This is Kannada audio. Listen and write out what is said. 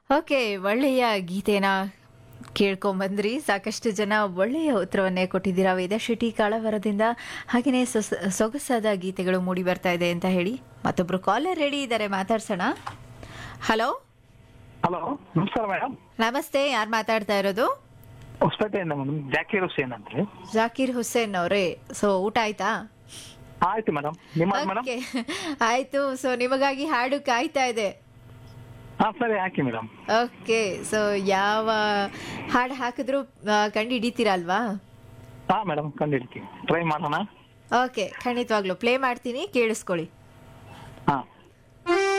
ಓಕೆ ಒಳ್ಳೆಯ ಗೀತೆನ ಕೇಳ್ಕೊಂಬಂದ್ರಿ ಸಾಕಷ್ಟು ಜನ ಒಳ್ಳೆಯ ಉತ್ತರವನ್ನೇ ಕೊಟ್ಟಿದ್ದೀರಾ ವೇದ ಶೆಟ್ಟಿ ಕಾಳವರದಿಂದ ಹಾಗೆಯೇ ಸೊಸ ಸೊಗಸಾದ ಗೀತೆಗಳು ಮೂಡಿ ಬರ್ತಾ ಇದೆ ಅಂತ ಹೇಳಿ ಮತ್ತೊಬ್ರು ಕಾಲರ್ ರೆಡಿ ಇದ್ದಾರೆ ಮಾತಾಡ್ಸೋಣ ಹಲೋ ಹಲೋ ನಮಸ್ಕಾರ ಮೇಡಮ್ ನಮಸ್ತೆ ಯಾರು ಮಾತಾಡ್ತಾ ಇರೋದು ಹೊಸಪೇಟೆಯಿಂದ ಮೇಡಮ್ ಜಾಕೀರ್ ಹುಸೇನ್ ಅಂತ ಹೇಳಿ ಜಾಕೀರ್ ಹುಸೇನ್ ಅವರೇ ಸೊ ಊಟ ಆಯ್ತಾ ಆಯ್ತು ಮೇಡಮ್ ನಿಮ್ಮ ಮೇಡಮ್ ಓಕೆ ಆಯ್ತು ಸೊ ನಿಮಗಾಗಿ ಹಾಡು ಕಾಯ್ತಾ ಇದೆ ಹಾ ಸರಿ ಹಾಕಿ ಮೇಡಮ್ ಓಕೆ ಸೊ ಯಾವ ಹಾಡು ಹಾಕಿದ್ರು ಆ, ಕಂಡು ಹಿಡಿತೀರಾ ಅಲ್ವಾ ಹಾ ಮೇಡಮ್ ಕಂಡಿಡ್ತೀವಿ ಟ್ರೈ ಮಾಡೋಣ ಓಕೆ ಖಂಡಿತವಾಗ್ಲೂ ಪ್ಲೇ ಮಾಡ್ತೀನಿ ಕೇಳಿಸ್ಕೊಳ್ಳಿ ಹಾ